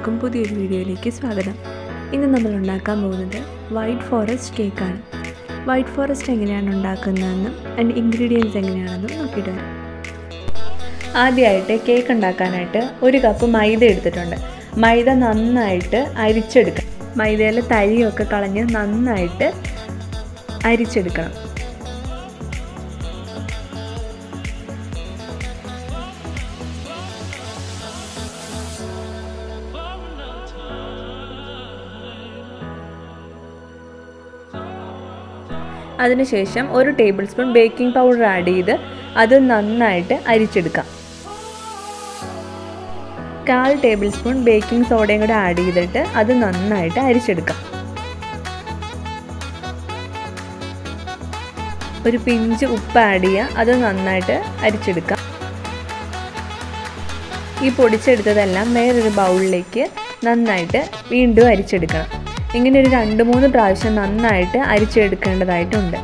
എല്ലാവർക്കും പുതിയൊരു വീഡിയോയിലേക്ക് സ്വാഗതം ഇന്ന് നമ്മൾ ഉണ്ടാക്കാൻ പോകുന്നത് വൈറ്റ് ഫോറസ്റ്റ് കേക്കാണ് വൈറ്റ് ഫോറസ്റ്റ് എങ്ങനെയാണ് ഉണ്ടാക്കുന്നതെന്നും അതിൻ്റെ ഇൻഗ്രീഡിയൻസ് എങ്ങനെയാണെന്നും നോക്കിയിട്ട് വരാം ആദ്യമായിട്ട് കേക്ക് ഉണ്ടാക്കാനായിട്ട് ഒരു കപ്പ് മൈദ എടുത്തിട്ടുണ്ട് മൈദ നന്നായിട്ട് അരിച്ചെടുക്കണം മൈദയിലെ തരിയൊക്കെ കളഞ്ഞ് നന്നായിട്ട് അരിച്ചെടുക്കണം അതിനുശേഷം ഒരു tablespoon baking powder add ചെയ്ത് അത് നന്നായിട്ട് അരിച്ചെടുക്കാം കാൽ ടേബിൾ സ്പൂൺ ബേക്കിംഗ് സോഡയും കൂടെ ആഡ് ചെയ്തിട്ട് അത് നന്നായിട്ട് അരിച്ചെടുക്കാം ഒരു പിഞ്ച് ഉപ്പ് ആഡ് ചെയ്യുക അത് നന്നായിട്ട് അരിച്ചെടുക്കാം ഈ പൊടിച്ചെടുത്തതെല്ലാം വേറൊരു ബൗളിലേക്ക് നന്നായിട്ട് വീണ്ടും അരിച്ചെടുക്കണം ഇങ്ങനെ ഒരു രണ്ട് മൂന്ന് പ്രാവശ്യം നന്നായിട്ട് അരിച്ചെടുക്കേണ്ടതായിട്ടുണ്ട്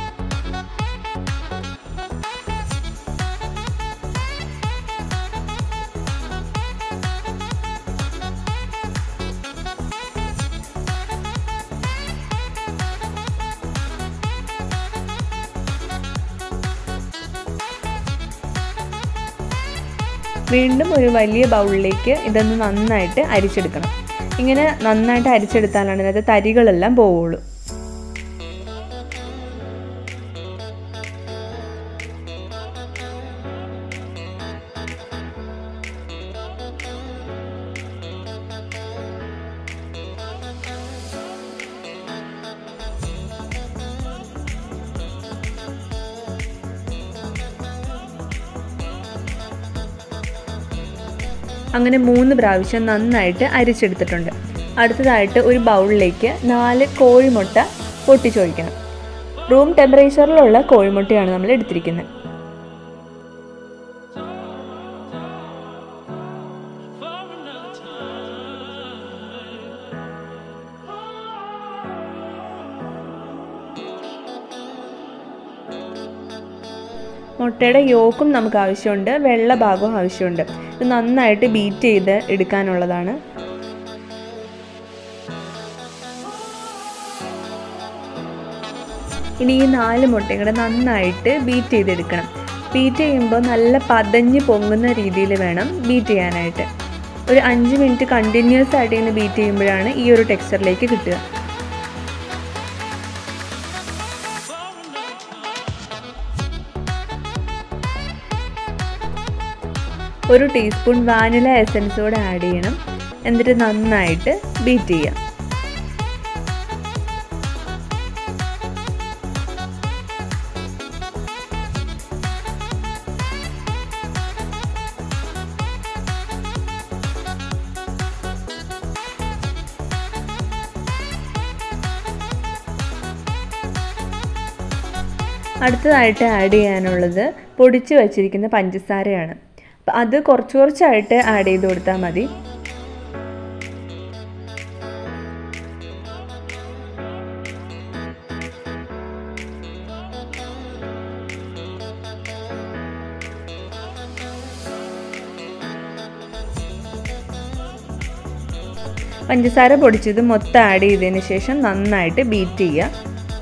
വീണ്ടും ഒരു വലിയ ബൗളിലേക്ക് ഇതൊന്ന് നന്നായിട്ട് അരിച്ചെടുക്കണം ഇങ്ങനെ നന്നായിട്ട് അരിച്ചെടുത്താലാണ് ഇതിനകത്ത് തരികളെല്ലാം പോവുള്ളൂ അങ്ങനെ മൂന്ന് പ്രാവശ്യം നന്നായിട്ട് അരിച്ചെടുത്തിട്ടുണ്ട് അടുത്തതായിട്ട് ഒരു ബൗളിലേക്ക് നാല് കോഴിമുട്ട പൊട്ടിച്ചൊഴിക്കണം റൂം ടെമ്പറേച്ചറിലുള്ള കോഴിമുട്ടയാണ് നമ്മൾ എടുത്തിരിക്കുന്നത് മുട്ടയുടെ യോക്കും നമുക്ക് ആവശ്യമുണ്ട് വെള്ള ഭാഗവും ആവശ്യമുണ്ട് ഇത് നന്നായിട്ട് ബീറ്റ് ചെയ്ത് എടുക്കാനുള്ളതാണ് ഇനി ഈ നാല് മുട്ടയും കൂടെ നന്നായിട്ട് ബീറ്റ് ചെയ്തെടുക്കണം ബീറ്റ് ചെയ്യുമ്പോൾ നല്ല പതഞ്ഞ് പൊങ്ങുന്ന രീതിയിൽ വേണം ബീറ്റ് ചെയ്യാനായിട്ട് ഒരു അഞ്ച് മിനിറ്റ് കണ്ടിന്യൂസ് ആയിട്ട് ഇങ്ങനെ ബീറ്റ് ചെയ്യുമ്പോഴാണ് ഈ ഒരു ടെക്സ്ചറിലേക്ക് കിട്ടുക ഒരു ടീസ്പൂൺ വാനില എസൻസ് കൂടെ ആഡ് ചെയ്യണം എന്നിട്ട് നന്നായിട്ട് ബീറ്റ് ചെയ്യാം അടുത്തതായിട്ട് ആഡ് ചെയ്യാനുള്ളത് പൊടിച്ച് വച്ചിരിക്കുന്ന പഞ്ചസാരയാണ് അപ്പം അത് കുറച്ച് കുറച്ചായിട്ട് ആഡ് ചെയ്ത് കൊടുത്താൽ മതി പഞ്ചസാര പൊടിച്ചത് മൊത്തം ആഡ് ചെയ്തതിന് ശേഷം നന്നായിട്ട് ബീറ്റ് ചെയ്യുക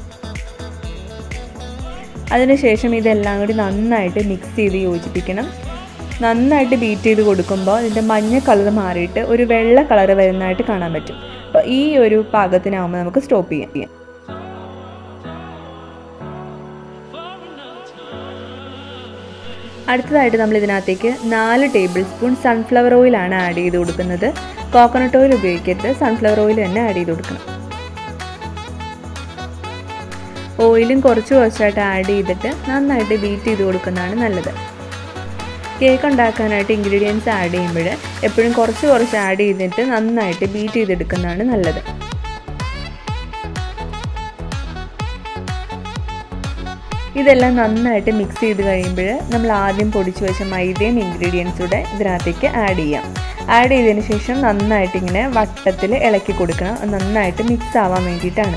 അതിനുശേഷം ഇതെല്ലാം കൂടി നന്നായിട്ട് മിക്സ് ചെയ്ത് യോജിപ്പിക്കണം നന്നായിട്ട് ബീറ്റ് ചെയ്ത് കൊടുക്കുമ്പോൾ ഇതിൻ്റെ മഞ്ഞ കളർ മാറിയിട്ട് ഒരു വെള്ള കളർ വരുന്നതായിട്ട് കാണാൻ പറ്റും അപ്പോൾ ഈ ഒരു പാകത്തിനാകുമ്പോൾ നമുക്ക് സ്റ്റോപ്പ് ചെയ്യാം അടുത്തതായിട്ട് നമ്മൾ ഇതിനകത്തേക്ക് നാല് ടേബിൾ സ്പൂൺ സൺഫ്ലവർ ഓയിലാണ് ആഡ് ചെയ്ത് കൊടുക്കുന്നത് കോക്കനട്ട് ഓയിൽ ഉപയോഗിക്കരുത് സൺഫ്ലവർ ഓയിൽ തന്നെ ആഡ് ചെയ്ത് കൊടുക്കണം ഓയിലും കുറച്ച് കുറച്ചായിട്ട് ആഡ് ചെയ്തിട്ട് നന്നായിട്ട് ബീറ്റ് ചെയ്ത് കൊടുക്കുന്നതാണ് നല്ലത് കേക്ക് ഉണ്ടാക്കാനായിട്ട് ഇൻഗ്രീഡിയൻസ് ആഡ് ചെയ്യുമ്പോൾ എപ്പോഴും കുറച്ച് കുറച്ച് ആഡ് ചെയ്തിട്ട് നന്നായിട്ട് ബീറ്റ് ചെയ്തെടുക്കുന്നതാണ് നല്ലത് ഇതെല്ലാം നന്നായിട്ട് മിക്സ് ചെയ്ത് കഴിയുമ്പോൾ നമ്മൾ ആദ്യം പൊടിച്ചു വെച്ച മൈദയും ഇൻഗ്രീഡിയൻസൂടെ ഇതിനകത്തേക്ക് ആഡ് ചെയ്യാം ആഡ് ചെയ്തതിന് ശേഷം നന്നായിട്ട് ഇങ്ങനെ വട്ടത്തിൽ ഇളക്കി കൊടുക്കണം നന്നായിട്ട് മിക്സ് ആവാൻ വേണ്ടിയിട്ടാണ്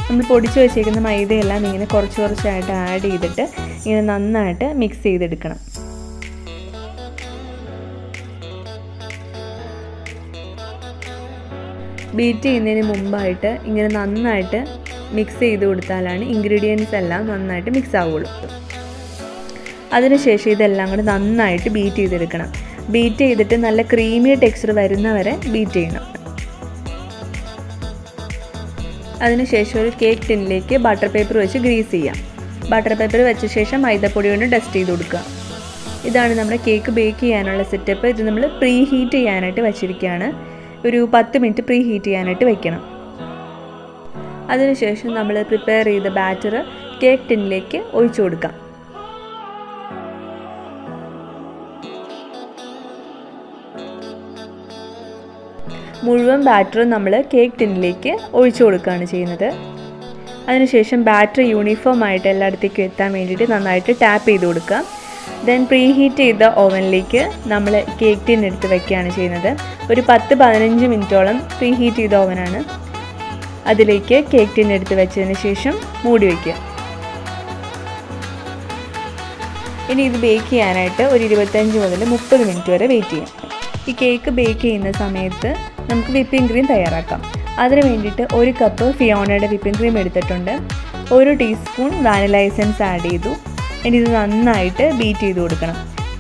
നമ്മൾ പൊടിച്ച് വെച്ചേക്കുന്ന മൈദയെല്ലാം ഇങ്ങനെ കുറച്ച് കുറച്ചായിട്ട് ആഡ് ചെയ്തിട്ട് ഇങ്ങനെ നന്നായിട്ട് മിക്സ് ചെയ്തെടുക്കണം ബീറ്റ് ചെയ്യുന്നതിന് മുമ്പായിട്ട് ഇങ്ങനെ നന്നായിട്ട് മിക്സ് ചെയ്ത് കൊടുത്താലാണ് ഇൻഗ്രീഡിയൻസ് എല്ലാം നന്നായിട്ട് മിക്സ് ആവുള്ളൂ അതിനുശേഷം ഇതെല്ലാം കൂടെ നന്നായിട്ട് ബീറ്റ് ചെയ്തെടുക്കണം ബീറ്റ് ചെയ്തിട്ട് നല്ല ക്രീമി ടെക്സ്ചർ വരുന്നവരെ ബീറ്റ് ചെയ്യണം അതിനുശേഷം ഒരു കേക്ക് ടിന്നിലേക്ക് ബട്ടർ പേപ്പർ വെച്ച് ഗ്രീസ് ചെയ്യാം ബട്ടർ പേപ്പർ വെച്ച ശേഷം മൈദപ്പൊടി കൊണ്ട് ഡസ്റ്റ് ചെയ്ത് കൊടുക്കുക ഇതാണ് നമ്മുടെ കേക്ക് ബേക്ക് ചെയ്യാനുള്ള സെറ്റപ്പ് ഇത് നമ്മൾ പ്രീ ഹീറ്റ് ചെയ്യാനായിട്ട് വെച്ചിരിക്കുകയാണ് ഒരു പത്ത് മിനിറ്റ് പ്രീ ഹീറ്റ് ചെയ്യാനായിട്ട് വെക്കണം അതിനുശേഷം നമ്മൾ പ്രിപ്പയർ ചെയ്ത ബാറ്റർ കേക്ക് ടിന്നിലേക്ക് ഒഴിച്ചു കൊടുക്കാം മുഴുവൻ ബാറ്ററും നമ്മൾ കേക്ക് ടിന്നിലേക്ക് ഒഴിച്ചു കൊടുക്കുകയാണ് ചെയ്യുന്നത് അതിനുശേഷം ബാറ്റർ യൂണിഫോം ആയിട്ട് എല്ലായിടത്തേക്കും എത്താൻ വേണ്ടിയിട്ട് നന്നായിട്ട് ടാപ്പ് ചെയ്ത് കൊടുക്കുക ദെൻ പ്രീ ഹീറ്റ് ചെയ്ത ഓവനിലേക്ക് നമ്മൾ കേക്ക് ടിൻ എടുത്ത് വെക്കുകയാണ് ചെയ്യുന്നത് ഒരു പത്ത് പതിനഞ്ച് മിനിറ്റോളം പ്രീ ഹീറ്റ് ചെയ്ത ഓവനാണ് അതിലേക്ക് കേക്ക് ടിൻ എടുത്ത് വെച്ചതിന് ശേഷം മൂടി വയ്ക്കുക ഇനി ഇത് ബേക്ക് ചെയ്യാനായിട്ട് ഒരു ഇരുപത്തഞ്ച് മുതൽ മുപ്പത് മിനിറ്റ് വരെ വെയിറ്റ് ചെയ്യാം ഈ കേക്ക് ബേക്ക് ചെയ്യുന്ന സമയത്ത് നമുക്ക് വിപ്പിംഗ് ക്രീം തയ്യാറാക്കാം അതിന് വേണ്ടിയിട്ട് ഒരു കപ്പ് ഫിയോണയുടെ വിപ്പിംഗ് ക്രീം എടുത്തിട്ടുണ്ട് ഒരു ടീസ്പൂൺ വാനില എസൻസ് ആഡ് ചെയ്തു ഇനി ഇത് നന്നായിട്ട് ബീറ്റ് ചെയ്ത് കൊടുക്കണം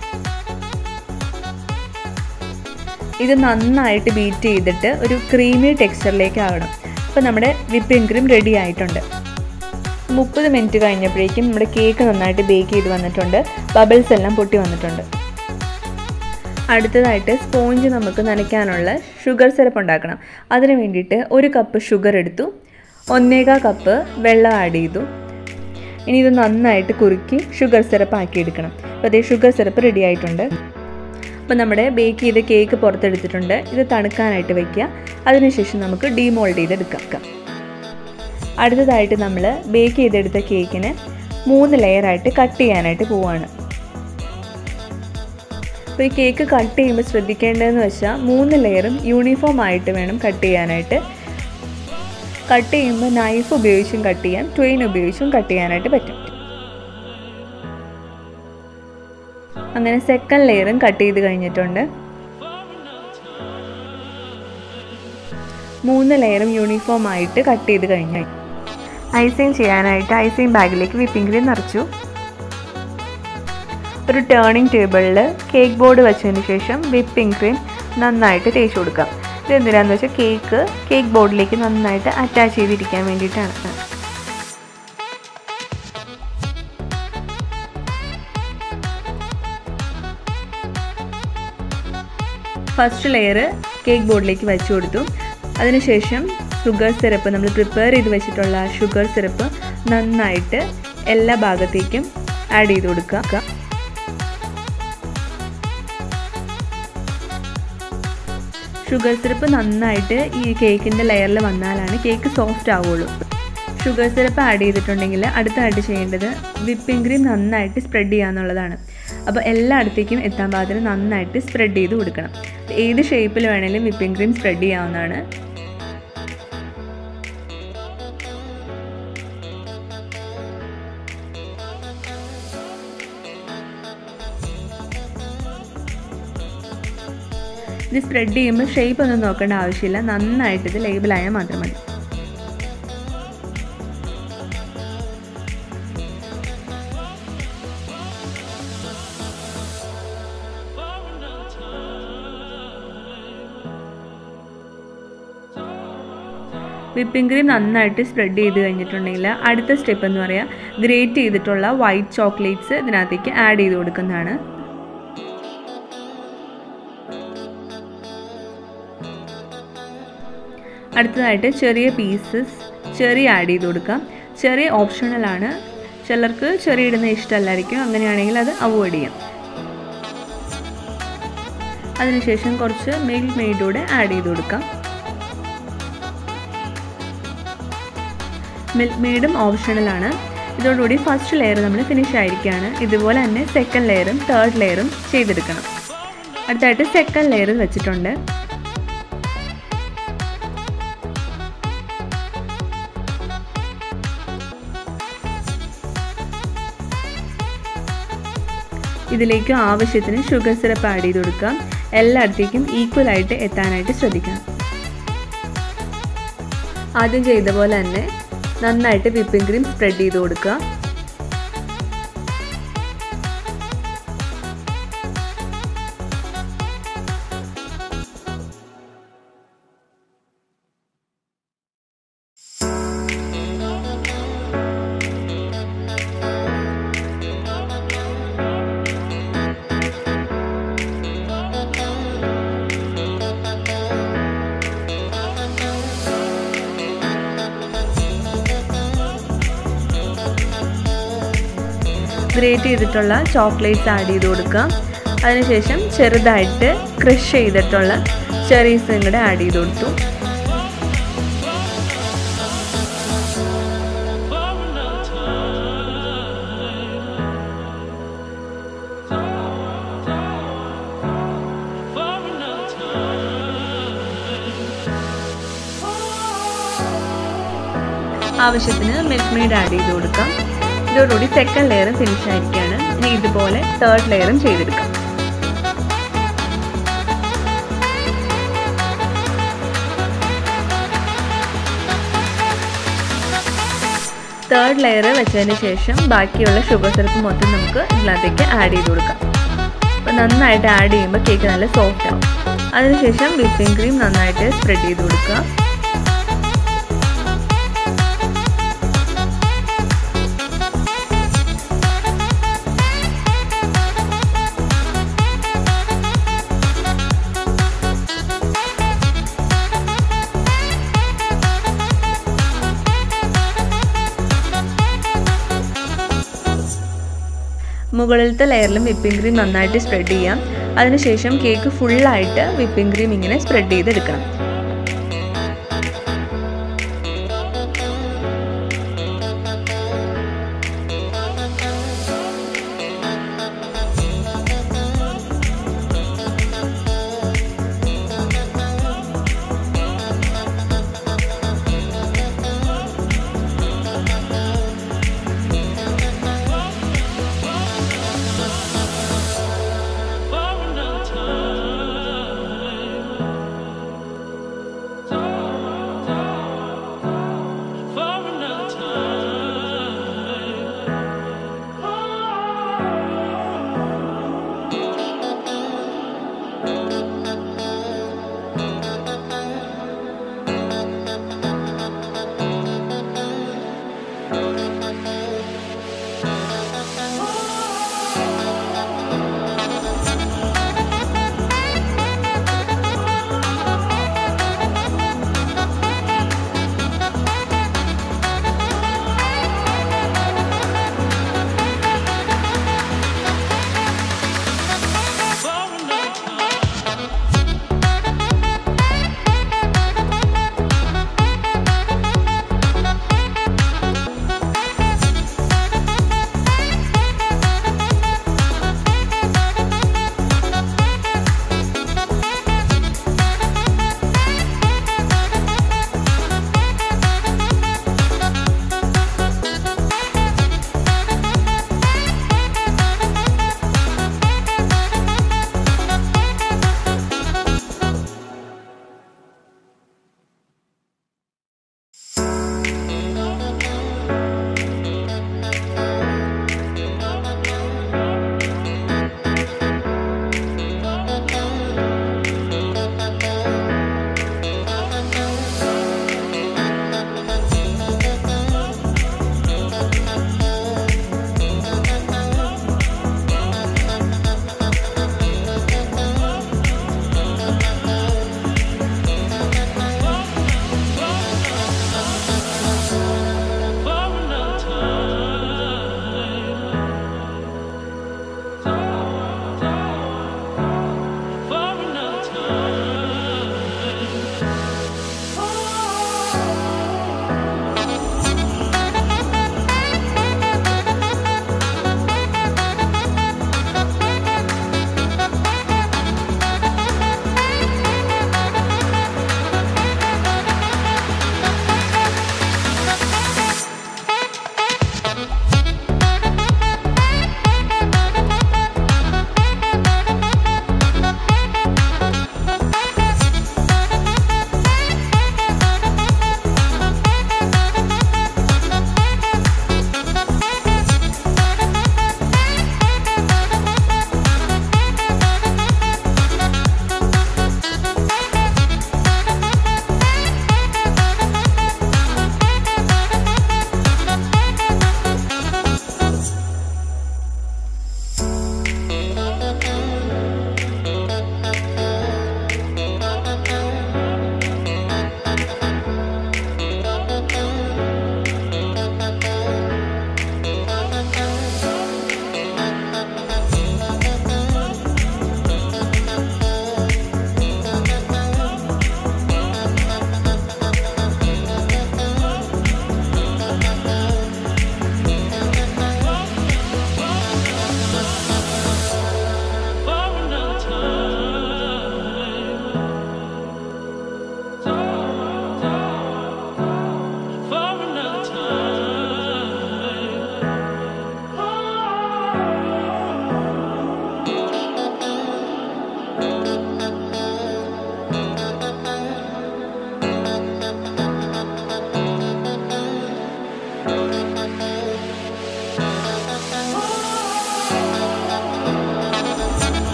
ഇത് നന്നായിട്ട് ബീറ്റ് ചെയ്തിട്ട് ഒരു ക്രീമി ടെക്സ്ചറിലേക്ക് ആവണം അപ്പോൾ നമ്മുടെ വിപ്പിംഗ് ക്രീം റെഡി ആയിട്ടുണ്ട് മുപ്പത് മിനിറ്റ് കഴിഞ്ഞപ്പോഴേക്കും നമ്മുടെ കേക്ക് നന്നായിട്ട് ബേക്ക് ചെയ്ത് വന്നിട്ടുണ്ട് ബബിൾസ് എല്ലാം പൊട്ടി വന്നിട്ടുണ്ട് അടുത്തതായിട്ട് സ്പോഞ്ച് നമുക്ക് നനയ്ക്കാനുള്ള ഷുഗർ സിറപ്പ് ഉണ്ടാക്കണം അതിന് വേണ്ടിയിട്ട് ഒരു കപ്പ് ഷുഗർ എടുത്തു ഒന്നേകാ കപ്പ് വെള്ളം ആഡ് ചെയ്തു ഇനി ഇത് നന്നായിട്ട് കുറുക്കി ഷുഗർ സിറപ്പ് ആക്കിയെടുക്കണം അപ്പോൾ അതേ ഷുഗർ സിറപ്പ് റെഡി ആയിട്ടുണ്ട് അപ്പോൾ നമ്മുടെ ബേക്ക് ചെയ്ത കേക്ക് പുറത്തെടുത്തിട്ടുണ്ട് ഇത് തണുക്കാനായിട്ട് വയ്ക്കുക അതിനുശേഷം നമുക്ക് ഡീമോൾഡ് ചെയ്തെടുക്കാം അടുത്തതായിട്ട് നമ്മൾ ബേക്ക് ചെയ്തെടുത്ത കേക്കിന് മൂന്ന് ലെയറായിട്ട് കട്ട് ചെയ്യാനായിട്ട് പോവാണ് അപ്പോൾ ഈ കേക്ക് കട്ട് ചെയ്യുമ്പോൾ ശ്രദ്ധിക്കേണ്ടതെന്ന് വെച്ചാൽ മൂന്ന് ലെയറും യൂണിഫോം ആയിട്ട് വേണം കട്ട് ചെയ്യാനായിട്ട് കട്ട് ചെയ്യുമ്പോൾ നൈഫ് ഉപയോഗിച്ചും കട്ട് ചെയ്യാം ട്വെയിൻ ഉപയോഗിച്ചും കട്ട് ചെയ്യാനായിട്ട് പറ്റും അങ്ങനെ സെക്കൻഡ് ലെയറും കട്ട് ചെയ്ത് കഴിഞ്ഞിട്ടുണ്ട് മൂന്ന് ലെയറും യൂണിഫോം ആയിട്ട് കട്ട് ചെയ്ത് കഴിഞ്ഞു ഐസിങ് ചെയ്യാനായിട്ട് ഐസിങ് ബാഗിലേക്ക് വിപ്പിംഗ് ക്രീം നിറച്ചു ഒരു ടേണിംഗ് ടേബിളിൽ കേക്ക് ബോർഡ് വെച്ചതിന് ശേഷം വിപ്പിംഗ് ക്രീം നന്നായിട്ട് തേച്ച് കൊടുക്കാം ഇത് എന്തിനാന്ന് വെച്ചാൽ കേക്ക് കേക്ക് ബോർഡിലേക്ക് നന്നായിട്ട് അറ്റാച്ച് ചെയ്തിരിക്കാൻ വേണ്ടിയിട്ടാണ് ഫസ്റ്റ് ലെയർ കേക്ക് ബോർഡിലേക്ക് വെച്ച് കൊടുത്തു അതിനുശേഷം ഷുഗർ സിറപ്പ് നമ്മൾ പ്രിപ്പയർ ചെയ്ത് വെച്ചിട്ടുള്ള ഷുഗർ സിറപ്പ് നന്നായിട്ട് എല്ലാ ഭാഗത്തേക്കും ആഡ് ചെയ്ത് കൊടുക്കുക ഷുഗർ സിറപ്പ് നന്നായിട്ട് ഈ കേക്കിൻ്റെ ലെയറിൽ വന്നാലാണ് കേക്ക് സോഫ്റ്റ് ആവുള്ളൂ ഷുഗർ സിറപ്പ് ആഡ് ചെയ്തിട്ടുണ്ടെങ്കിൽ അടുത്തായിട്ട് ചെയ്യേണ്ടത് വിപ്പിംഗ് ക്രീം നന്നായിട്ട് സ്പ്രെഡ് ചെയ്യുക എന്നുള്ളതാണ് അപ്പോൾ എല്ലായിടത്തേക്കും എത്താൻ പാകത്തിന് നന്നായിട്ട് സ്പ്രെഡ് ചെയ്ത് കൊടുക്കണം ഏത് ഷേപ്പിൽ വേണമെങ്കിലും വിപ്പിംഗ് ക്രീം സ്പ്രെഡ് ചെയ്യാവുന്നതാണ് ഇത് സ്പ്രെഡ് ചെയ്യുമ്പോൾ ഷേപ്പ് ഒന്നും നോക്കേണ്ട ആവശ്യമില്ല നന്നായിട്ട് ഇത് ലേബിളായാൽ മാത്രം മതി വിപ്പിംഗ് ക്രീം നന്നായിട്ട് സ്പ്രെഡ് ചെയ്ത് കഴിഞ്ഞിട്ടുണ്ടെങ്കിൽ അടുത്ത സ്റ്റെപ്പ് എന്ന് പറയാം ഗ്രേറ്റ് ചെയ്തിട്ടുള്ള വൈറ്റ് ചോക്ലേറ്റ്സ് ഇതിനകത്തേക്ക് ആഡ് ചെയ്ത് കൊടുക്കുന്നതാണ് അടുത്തതായിട്ട് ചെറിയ പീസസ് ചെറി ആഡ് ചെയ്ത് കൊടുക്കാം ചെറിയ ഓപ്ഷണലാണ് ചിലർക്ക് ചെറിയ ഇടുന്ന ഇഷ്ടമല്ലായിരിക്കും അങ്ങനെയാണെങ്കിൽ അത് അവോയ്ഡ് ചെയ്യാം അതിനുശേഷം കുറച്ച് മിൽക്ക് മെയ്ഡൂടെ ആഡ് ചെയ്ത് കൊടുക്കാം മിൽക്ക് മെയ്ഡും ഓപ്ഷണലാണ് ഇതോടുകൂടി ഫസ്റ്റ് ലെയർ നമ്മൾ ഫിനിഷ് ആയിരിക്കുകയാണ് ഇതുപോലെ തന്നെ സെക്കൻഡ് ലെയറും തേർഡ് ലെയറും ചെയ്തെടുക്കണം അടുത്തായിട്ട് സെക്കൻഡ് ലെയർ വെച്ചിട്ടുണ്ട് ഇതിലേക്ക് ആവശ്യത്തിന് ഷുഗർ സിറപ്പ് ആഡ് ചെയ്ത് കൊടുക്കാം എല്ലായിടത്തേക്കും ഈക്വലായിട്ട് എത്താനായിട്ട് ശ്രദ്ധിക്കണം ആദ്യം ചെയ്ത പോലെ തന്നെ നന്നായിട്ട് വിപ്പിംഗ് ക്രീം സ്പ്രെഡ് ചെയ്ത് കൊടുക്കുക ഗ്രേറ്റ് ചെയ്തിട്ടുള്ള ചോക്ലേറ്റ്സ് ആഡ് ചെയ്ത് കൊടുക്കുക അതിനുശേഷം ചെറുതായിട്ട് ക്രഷ് ചെയ്തിട്ടുള്ള ചെറീസും കൂടെ ആഡ് ചെയ്ത് കൊടുത്തു ആവശ്യത്തിന് മിൽക്ക് മെയ്ഡ് ആഡ് ചെയ്ത് കൊടുക്കാം ഇതോടുകൂടി സെക്കൻഡ് ലെയറും ഫിനിഷ് ആയിരിക്കുകയാണ് ഇനി ഇതുപോലെ തേർഡ് ലെയറും ചെയ്തെടുക്കാം തേർഡ് ലെയർ വെച്ചതിന് ശേഷം ബാക്കിയുള്ള ഷുഗർ സിറപ്പ് മൊത്തം നമുക്ക് ഇതിനകത്തേക്ക് ആഡ് ചെയ്ത് കൊടുക്കാം അപ്പോൾ നന്നായിട്ട് ആഡ് ചെയ്യുമ്പോൾ കേക്ക് നല്ല സോഫ്റ്റ് ആവും അതിനുശേഷം വിപ്പിംഗ് ക്രീം നന്നായിട്ട് സ്പ്രെഡ് ചെയ്ത് കൊടുക്കുക മുകളിലത്തെ ലെയറിലും വിപ്പിംഗ് ക്രീം നന്നായിട്ട് സ്പ്രെഡ് ചെയ്യാം അതിനുശേഷം കേക്ക് ഫുള്ളായിട്ട് വിപ്പിംഗ് ക്രീം ഇങ്ങനെ സ്പ്രെഡ് ചെയ്തെടുക്കണം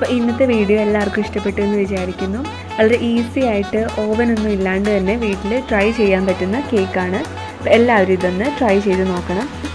അപ്പോൾ ഇന്നത്തെ വീഡിയോ എല്ലാവർക്കും ഇഷ്ടപ്പെട്ടു എന്ന് വിചാരിക്കുന്നു വളരെ ഈസി ആയിട്ട് ഓവനൊന്നും ഇല്ലാണ്ട് തന്നെ വീട്ടിൽ ട്രൈ ചെയ്യാൻ പറ്റുന്ന കേക്കാണ് അപ്പോൾ എല്ലാവരും ഇതൊന്ന് ട്രൈ ചെയ്ത് നോക്കണം